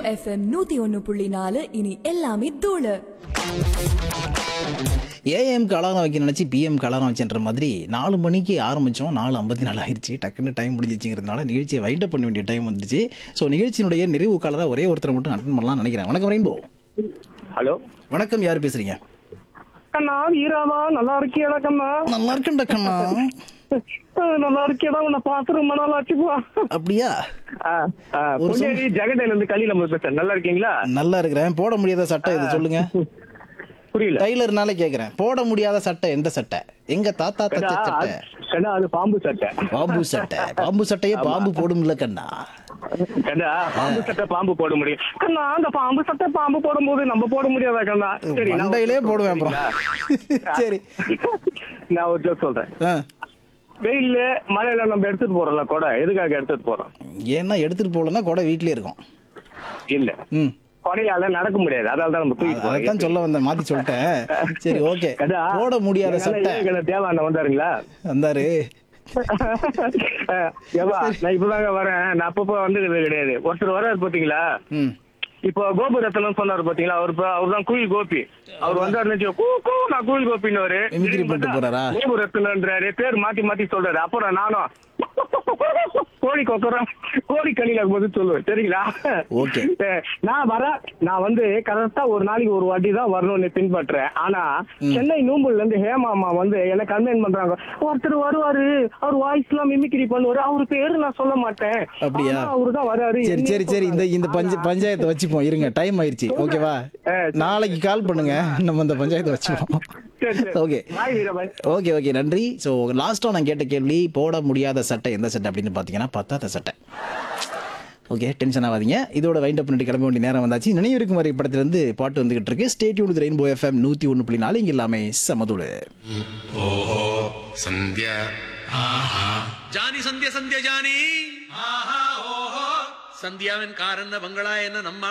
FM நூத்தி ஒன்னு புள்ளி நாலு இனி எல்லாமே தூளு ஏஎம்க்கு அலாரம் வைக்க நினச்சி பிஎம்க்கு அலாரம் வச்சுன்ற மாதிரி நாலு மணிக்கு ஆரம்பித்தோம் நாலு ஐம்பத்தி நாலு ஆயிடுச்சு டக்குன்னு டைம் முடிஞ்சிச்சுங்கிறதுனால நிகழ்ச்சியை வைண்டப் பண்ண வேண்டிய டைம் வந்துச்சு ஸோ நிகழ்ச்சியினுடைய நிறைவு காலராக ஒரே ஒருத்தரை மட்டும் அட்டன் பண்ணலாம்னு நினைக்கிறேன் வணக்கம் ரெயின்போ ஹலோ வணக்கம் யார் பேசுறீங்க கண்ணா வீராமா நல்லா இருக்கியடா கண்ணா நல்லா இருக்கேன்டா கண்ணா அஹ், நல்லா இருக்கியடா உன்னை பார்த்து ரொம்ப நாள் ஆச்சுப்பா அப்படியா ஒரு பொன்னேரி ஜெகடையில இருந்து கலியில நம்ம பேசுறேன் நல்லா இருக்கீங்களா நல்லா இருக்கிறேன் போட முடியாத சட்டை இது சொல்லுங்க புரியல டைலர்னால கேட்குறேன் போட முடியாத சட்டை எந்த சட்டை எங்க தாத்தா தச்ச கண்ணா, சட்டை அது- கண்ணா அது பாம்பு சட்டை பாம்பு சட்டை பாம்பு சட்டையே பாம்பு போடும்ல கண்ணா கண்ணா பாம்பு சட்டை பாம்பு போட முடியும் கண்ணா அந்த பாம்பு சட்டை பாம்பு போடும்போது நம்ம போட முடியாதா கண்ணா சரி நான் மண்டையிலே ஒரு போடுவேன் அப்புறம் சரி நான் ஒரு ஜோக் சொல்றேன் ஆ வெயில்ல மழையில நம்ம எடுத்துட்டு போறோம்ல கூட எதுக்காக எடுத்துட்டு போறோம் ஏன்னா எடுத்துட்டு போகலன்னா கூட வீட்லயே இருக்கும் இல்ல ம் கொடையால நடக்க முடியாது அதனால தான் நம்ம தூக்கிட்டு போறோம் அதைத்தான் சொல்ல வந்தேன் மாத்தி சொல்லிட்டேன் சரி ஓகே கண்ணா, போட முடியாத என்னால சட்டை ஏன் கண்ணா தேவாண்ணா வந்தாருங்களா வந்தாரு ஏவா நான் இப்பதாங்க வரேன் நான் அப்பப்போ வந்தது கிடையாது ஒருத்தர் வராரு பாத்தீங்களா ம் இப்போ கோபுரத்தனம் சொன்னாரு பாத்தீங்களா அவர் அவர் தான் குயில் கோபி அவர் வந்தாரு கூ கூ நான் குயில் கோபின்னு Mimicry பண்ணிட்டு போறாரா? கோபுரத்தனன்றாரு பேர் மாத்தி மாத்தி சொல்றாரு அப்புறம் நானும் கோழி கொக்கரம் கோழி கணில போது சொல்லுவேன் சரிங்களா Okay. அஹ் நான் வர நான் வந்து கரெக்டா ஒரு நாளைக்கு ஒரு வாட்டி தான் வரணும்னு பின்பற்றேன் ஆனா சென்னை நூம்புல இருந்து ஹேமாமா வந்து என்ன கம்ப்ளைண்ட் பண்றாங்க ஒருத்தர் வருவாரு அவர் வாய்ஸ் எல்லாம் மிமிக்ரி பண்ணுவாரு அவர் பேரு நான் சொல்ல மாட்டேன் அப்படியா? ஆனா அவரு தான் வராரு சரி சரி சரி இந்த இந்த பஞ்ச ஆனா- பஞ்சாயத்தை வச்சுப்போம் இருங்க டைம் ஆயிடுச்சு ஓகேவா ஆ, சரி. நாளைக்கு கால் பண்ணுங்க நம்ம இந்த பஞ்சாயத்தை வச்சுப்போம் சரி, சரி. ஓகே பாய் வீரபாய் ஓகே ஓகே நன்றி ஸோ லாஸ்ட்டாக நான் கேட்ட கேள்வி போட முடியாத சட்டை எந்த சட்டை அப்படின்னு பார்த்தீங்கன்னா பத்தாத சட்டை ஓகே டென்ஷன் ஆகாதீங்க இதோட வைண்ட் அப் பண்ணிட்டு கிளம்ப வேண்டிய நேரம் வந்தாச்சு நினைவிருக்கும் வரை படத்துலேருந்து பாட்டு வந்துகிட்டு இருக்கு ஸ்டேட்யூன் ரெயின்போ எஃப்எம் நூற்றி ஒன்று புள்ளி நாலு இங்கே எல்லாமே சமதுடு ओहो सन्ध्या ಜಾನಿ ಸಂಧ್ಯಾ ಸಂಧ್ಯಾ ಜಾನಿ ಸಂಧ್ಯಾವಿನ ಕಾರನ್ನ ಬಂಗಳ ಎನ್ನ ನಮ್ಮ